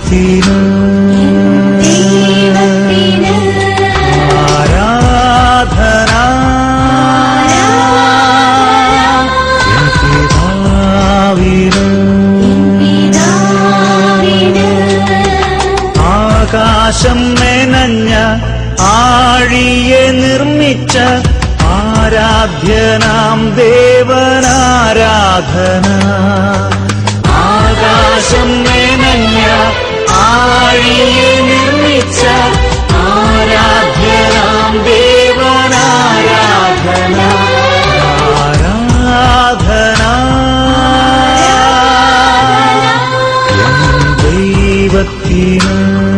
ദൈവത്തിന് ദൈവത്തിന് ആരാധന എൻ പിതാവിന് പിതാവിന് ആകാശം മെനഞ്ഞ ആഴിയെ നിർമ്മിച്ച ആരാധ്യനാം ദേവനാരാധന ആകാശം മെനഞ്ഞ ആഴിയെ നിർമ്മിച്ച ആരാധ്യനാം ദേവനാരാധന ആരാധന ദൈവത്തിന്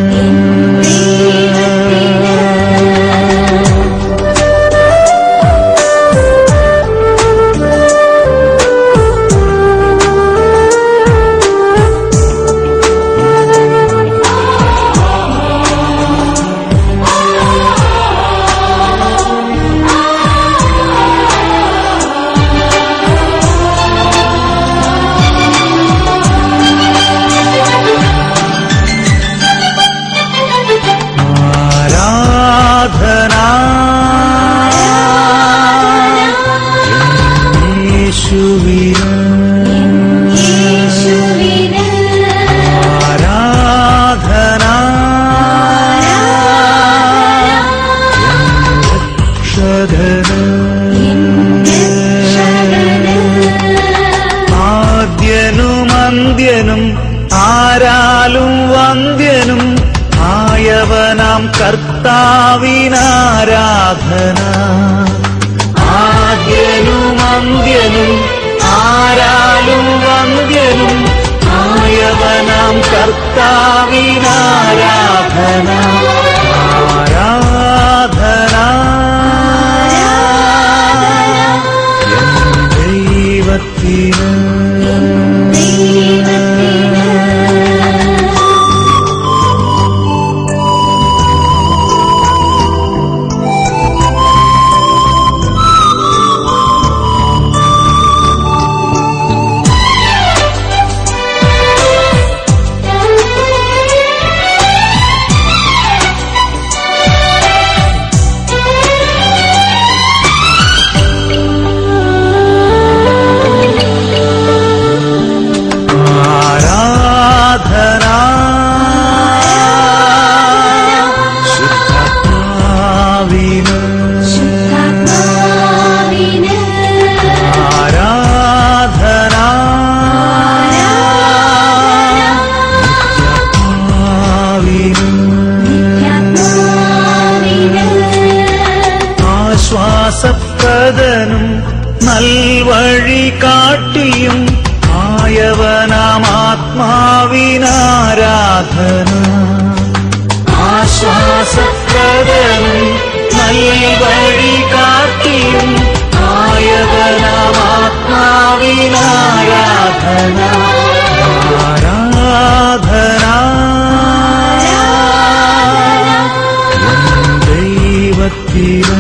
ആരാധന യേശുവിന് യേശുവിന് ആരാധന ആദ്യനും അന്ത്യനും ആരാലും വന്ധ്യനും ആയവനാം കർത്താവിനാരാധന ആദ്യനും അന്ത്യനും ആരാലും വന്ധ്യനും ആയവനാം കർത്താവിനാരാധന ആരാധന എൻ ദൈവത്തിന് ആരാധന ശുദ്ധാത്മാവിന് ശുദ്ധാത്മാവിന് ആരാധന നിത്യാത്മാവിന് നിത്യാത്മാവിന് ആശ്വാസപ്രദനും നൽവഴി കാട്ടിയും ആയവനാം ആത്മാവിനാരാധന ആശ്വാസപ്രദനും നൽവഴി കാട്ടിയും ആയവനാം ആത്മാവിനാരാധന ആരാധന ദൈവത്തിന്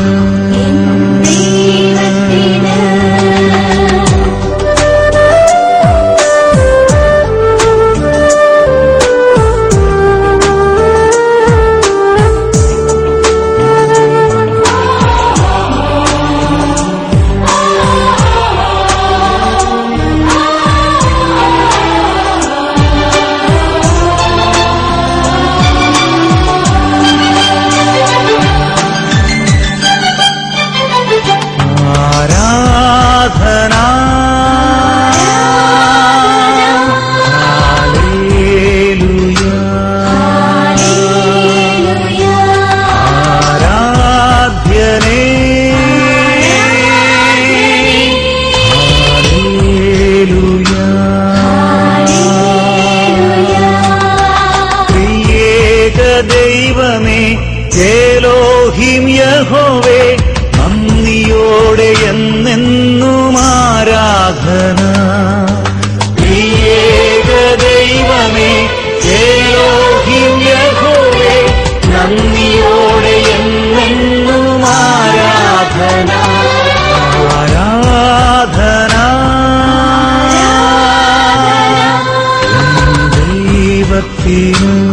ആരാധന ഹല്ലേലൂയ ആരാധ്യനേ ത്രിയേക ദൈവമേ ഏലോഹിം യഹോവേ നന്ദിയോടെ എന്നെന്നും ആരാധന ത്രിയേക ദൈവമേ ഏലോഹിം യഹോവേ നന്ദിയോടെ എന്നെന്നും ആരാധന ആരാധന ദൈവത്തിന് ആമേൻ